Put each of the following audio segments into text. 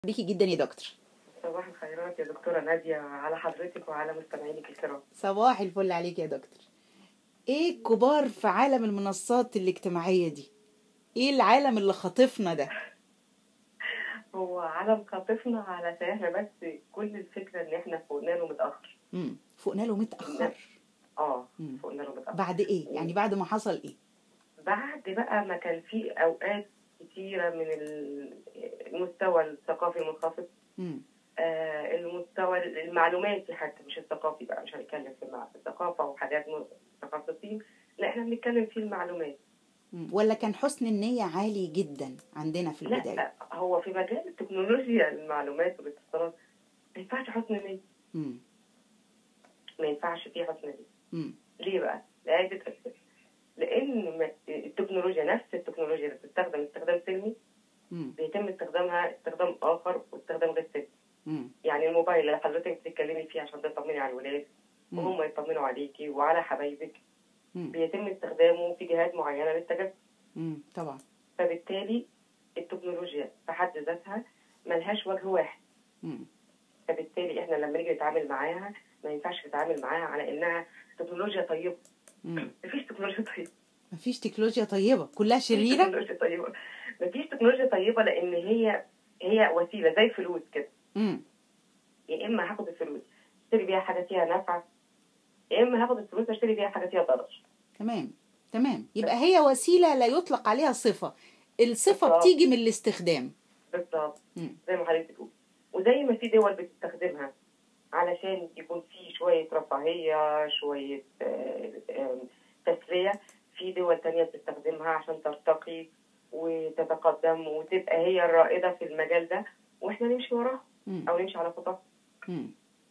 بيكي جدا يا دكتور صباح الخيرات يا دكتورة نادية على حضرتك وعلى مستمعينك الكرام صباح الفل عليك يا دكتور ايه الكبار في عالم المنصات الاجتماعية دي ايه العالم اللي خاطفنا ده هو عالم خاطفنا علشان احنا بس كل الفكرة ان احنا فوقنا له متأخر امم فوقنا له متأخر اه مم. فوقنا له متأخر بعد ايه يعني بعد ما حصل ايه بعد بقى ما كان في اوقات كتيرة من المستوى الثقافي المنخفض امم آه المستوى المعلوماتي حتى مش الثقافي بقى مش هنتكلم في المع- الثقافة وحاجات متخصصين لا احنا بنتكلم في المعلومات مم. ولا كان حسن النية عالي جدا عندنا في البداية لا هو في مجال التكنولوجيا المعلومات والاتصالات ما ينفعش حسن نية امم ما ينفعش فيه حسن نية امم ليه بقى؟ لعدة أسباب لأن ما- التكنولوجيا نفس التكنولوجيا اللي بتستخدم استخدام سلمي امم بيتم استخدامها استخدام آخر واستخدام غير سلمي امم يعني الموبايل اللي حضرتك بتتكلمي فيه عشان تطمني على الولاد مم. وهم يطمنوا عليكي وعلى حبايبك مم. بيتم استخدامه في جهات معينة للتجسس امم طبعا فبالتالي التكنولوجيا في حد ذاتها ملهاش وجه واحد امم فبالتالي احنا لما نيجي نتعامل معاها ما ينفعش نتعامل معاها على انها تكنولوجيا طيبه امم مفيش تكنولوجيا طيبه مفيش تكنولوجيا طيبة كلها مفيش شريرة تكنولوجيا طيبه مفيش تكنولوجيا طيبه لان هي هي وسيله زي الفلوس كده امم يا اما هاخد الفلوس اشتري بيها حاجه فيها نفع يا اما هاخد الفلوس اشتري بيها حاجه فيها ضرر تمام تمام يبقى هي وسيلة لا يطلق عليها صفة الصفة بالظبط. بتيجي من الاستخدام بالظبط مم. زي ما حضرتك بتقول وزي ما في دول بتستخدمها علشان يكون في شوية رفاهية شوية آه، آه، تسلية في دول تانية بتستخدمها عشان ترتقي وتتقدم وتبقى هي الرائدة في المجال ده واحنا نمشي وراها مم. أو نمشي على خطاها مم.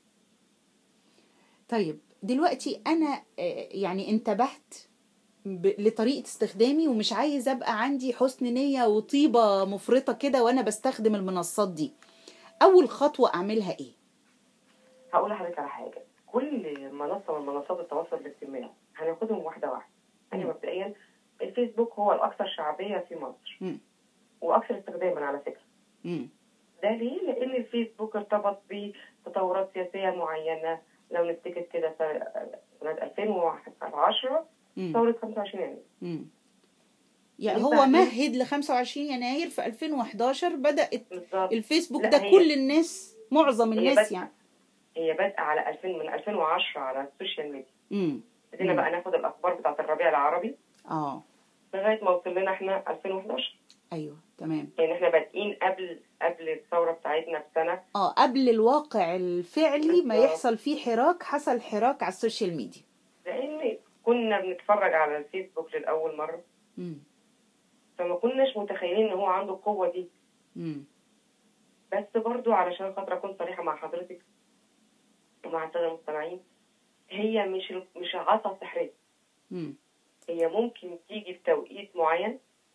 طيب دلوقتي انا آه، يعني انتبهت ب- لطريقة استخدامي ومش عايز ابقى عندي حسن نية وطيبة مفرطة كده وانا بستخدم المنصات دي اول خطوة اعملها ايه هقول لحضرتك على حاجة كل منصة من منصات التواصل الاجتماعي هناخدهم واحدة واحدة يعني مم. مبدئيا الفيسبوك هو الأكثر شعبية في مصر مم. وأكثر استخداما على فكرة مم. ده ليه؟ لأن الفيسبوك ارتبط بتطورات سياسية معينة لو نفتكر كده س- سنة 2010 مم. ثورة 25 يناير مم. يعني إيه هو بقى؟ مهد ل 25 يناير في 2011 بدأت بالظبط الفيسبوك لا، ده هي- كل الناس معظم هي الناس بس- يعني هي بادئة على 2000 من 2010 على السوشيال ميديا امم بدينا مم. بقى ناخد الأخبار بتاعت الربيع العربي اه لغاية ما وصل لنا احنا 2011 ايوه تمام يعني احنا بادئين قبل قبل الثورة بتاعتنا بسنة اه قبل الواقع الفعلي ما بالظبط. يحصل فيه حراك حصل حراك على السوشيال ميديا لأن كنا بنتفرج على الفيسبوك للأول مرة امم فما كناش متخيلين إن هو عنده القوة دي امم بس برضو علشان خاطر أكون صريحة مع حضرتك ومع السادة المستمعين هي مش مش عصا سحرية امم هي ممكن تيجي في توقيت معين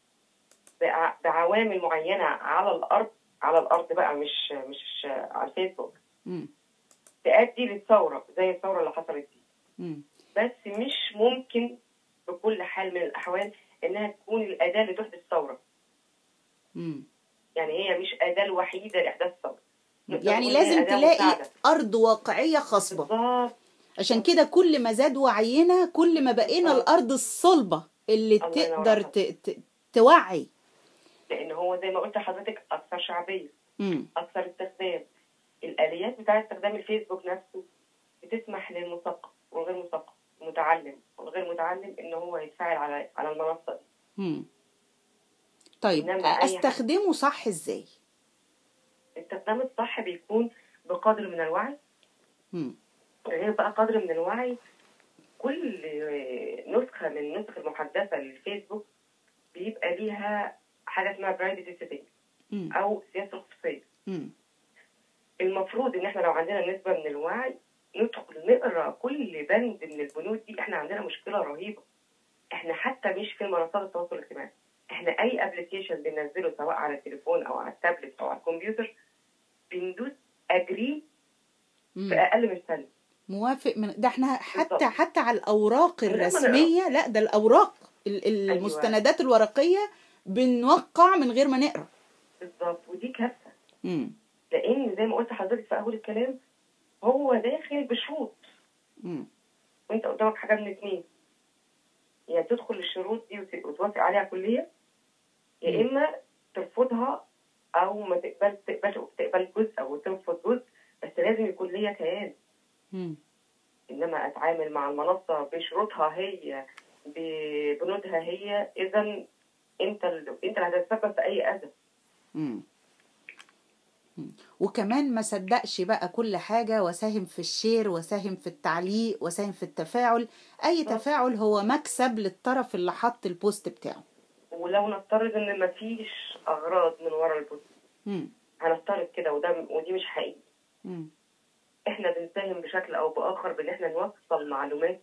بع- بعوامل معينة على الأرض على الأرض بقى مش مش على الفيسبوك امم تؤدي للثورة زي الثورة اللي حصلت دي امم بس مش ممكن بكل حال من الأحوال إنها تكون الأداة لتحدث ثورة امم يعني هي مش أداة الوحيدة لإحداث ثورة نقدر يعني نقول إن هي لازم أداة تلاقي مساعدة. ارض واقعيه خصبه بالظبط عشان كده كل ما زاد وعينا كل ما بقينا آه. الارض الصلبه اللي الله ينور تقدر عليك. ت... ت... توعي لأن هو زي ما قلت لحضرتك أكثر شعبية امم أكثر استخدام الآليات بتاعة استخدام الفيسبوك نفسه بتسمح للمثقف والغير مثقف المتعلم والغير متعلم إن هو يتفاعل على على المنصة دي امم طيب إنما أي حد- استخدمه صح ازاي الاستخدام الصح بيكون بقدر من الوعي امم غير بقى قدر من الوعي كل نسخة من النسخ المحدثة للفيسبوك بيبقى ليها حاجة اسمها برايفسي سيتنج امم أو سياسة خصوصية امم المفروض إن احنا لو عندنا نسبة من الوعي ندخل نقرا كل بند من البنود دي احنا عندنا مشكلة رهيبة احنا حتى مش في منصات التواصل الاجتماعي احنا اي ابلكيشن بننزله سواء على التليفون او على التابلت او على الكمبيوتر بندوس اجري في اقل من ثانية موافق من ده احنا حتى بالظبط. حتى على الاوراق من غير ما الرسميه لا ده الاوراق ال- ال- أيوة. المستندات الورقيه بنوقع من غير ما نقرا بالظبط ودي كارثة امم لان زي ما قلت لحضرتك في اول الكلام هو داخل بشروط مم. وانت قدامك حاجه من اتنين يا تدخل الشروط دي وت- وتوافق عليها كليا يا مم. اما ترفضها او ما تقبل تقبل تقبل جزء او ترفض جزء بس لازم يكون ليا كيان مم. انما اتعامل مع المنصه بشروطها هي ببنودها هي اذا انت ال... انت اللي هتتسبب في اي اذى مم. مم. وكمان ما صدقش بقى كل حاجة وساهم في الشير وساهم في التعليق وساهم في التفاعل أي بالظبط. تفاعل هو مكسب للطرف اللي حط البوست بتاعه ولو نفترض ان مفيش اغراض من ورا البوست مم. هنفترض كده وده ودي مش حقيقي مم. احنا بنساهم بشكل او باخر بان احنا نوصل معلومات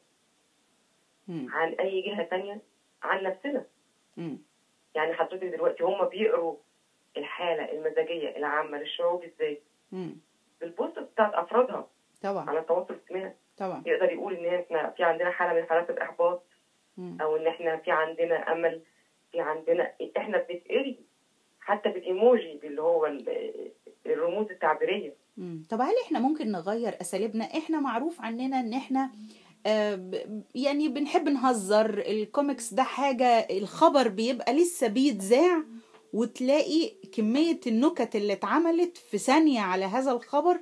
مم. عن اي جهه تانية عن نفسنا مم. يعني حضرتك دلوقتي هم بيقروا الحاله المزاجيه العامه للشعوب ازاي مم. بالبوست بتاعت افرادها طبعا على التواصل الاجتماعي طبعا يقدر يقول ان احنا في عندنا حاله من حالات الاحباط مم. او ان احنا في عندنا امل في عندنا احنا بنتقري حتى بالايموجي اللي هو ال- الرموز التعبيريه مم. طب هل احنا ممكن نغير اساليبنا احنا معروف عننا ان احنا آه، ب- يعني بنحب نهزر الكوميكس ده حاجة الخبر بيبقى لسه بيتذاع وتلاقي كمية النكت اللي اتعملت في ثانية على هذا الخبر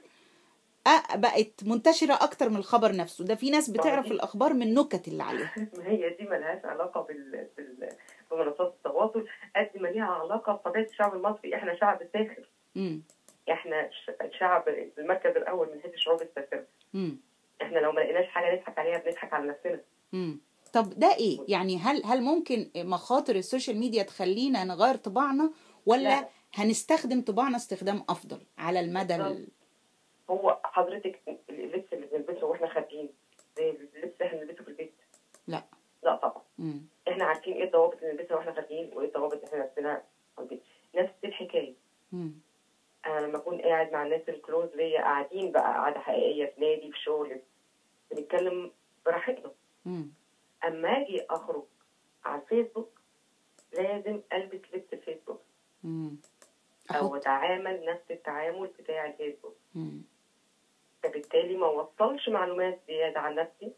آه، بقت منتشرة أكتر من الخبر نفسه ده في ناس بتعرف صحيح. الأخبار من النكت اللي عليها ما هي دي ملهاش علاقه بال... بال... بمنصات التواصل قد ما ليها علاقه بطبيعه الشعب المصري احنا شعب ساخر مم. احنا ش... شعب المركز الاول من حيث الشعوب الساخره مم. احنا لو ما لقيناش حاجه نضحك عليها بنضحك على نفسنا مم. طب ده ايه يعني هل هل ممكن مخاطر السوشيال ميديا تخلينا نغير طباعنا ولا لا. هنستخدم طباعنا استخدام افضل على المدى ال... بالظبط. هو حضرتك اللبس اللي بنلبسه واحنا خارجين زي اللبس اللي احنا بنلبسه في البيت لا لا طبعا مم. احنا عارفين ايه الضوابط اللي بنلبسها واحنا خارجين وايه الضوابط اللي احنا لابسينها في البيت نفس الحكايه مم. انا لما اكون قاعد مع الناس الكلوز ليا قاعدين بقى قعده حقيقيه في نادي في شغل بنتكلم براحتنا مم. اما اجي اخرج على الفيسبوك لازم البس لبس الفيسبوك مم. او احط اتعامل نفس التعامل بتاع الفيسبوك مم. فبالتالي ما وصلش معلومات زياده عن نفسي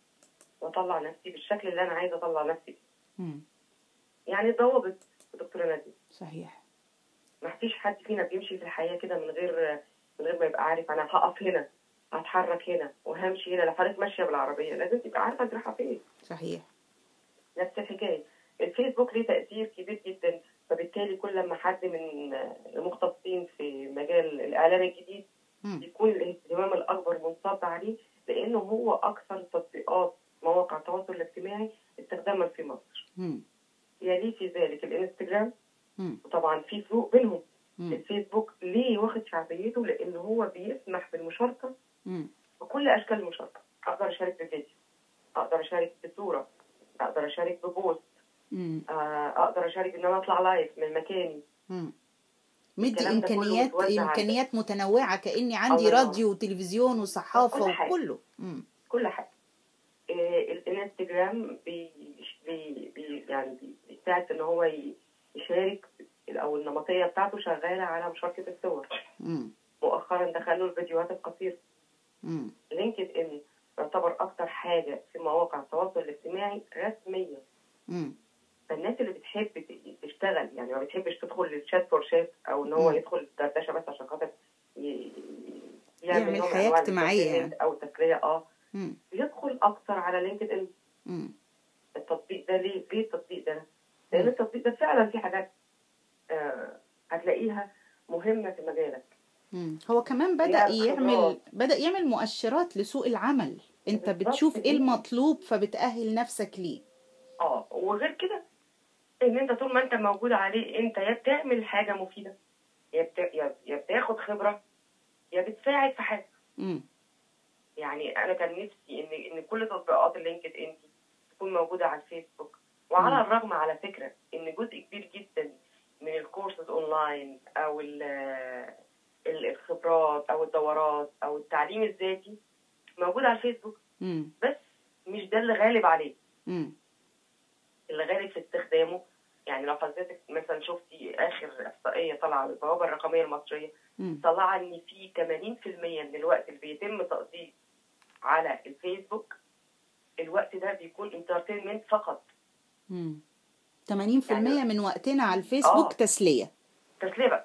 واطلع نفسي بالشكل اللي انا عايزه اطلع نفسي فيه. مم. يعني ضوابط دكتوره ناديه صحيح ما فيش حد فينا بيمشي في الحياه كده من غير من غير ما يبقى عارف انا هقف هنا هتحرك هنا وهمشي هنا لو حضرتك ماشيه بالعربيه لازم تبقى عارفه انت رايحه فين صحيح نفس الحكايه الفيسبوك ليه تاثير كبير جدا فبالتالي كل ما حد من المختصين في مجال الاعلام الجديد مم. يكون الاهتمام الاكبر منصب عليه لانه هو اكثر تطبيقات مواقع التواصل الاجتماعي استخداما في مصر مم. يلي في ذلك الانستجرام مم. وطبعا في فروق بينهم مم. الفيسبوك ليه واخد شعبيته لان هو بيسمح بالمشاركه مم. بكل اشكال المشاركه اقدر اشارك بفيديو اقدر اشارك بصوره اقدر اشارك ببوست مم. آه، اقدر اشارك ان انا اطلع لايف من مكاني مم. مدي الكلام ده كله امكانيات متوزع على- امكانيات متنوعه كاني عندي الله ينور. راديو وتلفزيون وصحافه كل حاجة. وكله مم. كل حاجه آه، الانستجرام بي بي بي يعني بي- بيساعد ان هو ي- يشارك او النمطيه بتاعته شغاله على مشاركه الصور مم. مؤخرا دخلوا الفيديوهات القصيره مم. لينكد ان يعتبر اكتر حاجه في مواقع التواصل الاجتماعي رسميه مم. فالناس اللي بتحب ت- تشتغل يعني ما بتحبش تدخل للشات فور شات او ان هو مم. يدخل دردشه بس عشان خاطر ي- يعمل نوع من حياة أنواع اجتماعية الانترتينمنت او تسليه اه مم. يدخل اكتر على لينكد ان مم. التطبيق ده ليه ليه التطبيق ده لان التطبيق ده فعلا في حاجات آه هتلاقيها مهمه في مجالك مم. هو كمان بدأ ليها يعمل خبرات. بدأ يعمل مؤشرات لسوق العمل انت بالظبط بتشوف ايه كده. المطلوب فبتأهل نفسك ليه اه وغير كده ان انت طول ما انت موجود عليه انت يا بتعمل حاجه مفيده يا بت... يا يا بتاخد خبره يا بتساعد في حاجه مم. يعني انا كان نفسي ان ان كل تطبيقات اللينكد ان دي تكون موجوده على الفيسبوك وعلى مم. الرغم على فكره ان جزء كبير جدا من الكورسز اونلاين او ال- ال- الخبرات او الدورات او التعليم الذاتي موجود على الفيسبوك مم. بس مش ده اللي غالب عليه مم. اللي غالب في استخدامه يعني لو حضرتك مثلا شفتي اخر احصائيه طالعه على البوابه الرقميه المصريه مم. طلع ان في 80% من الوقت اللي بيتم تقضيه على الفيسبوك الوقت ده بيكون انترتينمنت فقط مم. 80% يعني- من وقتنا على الفيسبوك آه. تسلية تسليه بس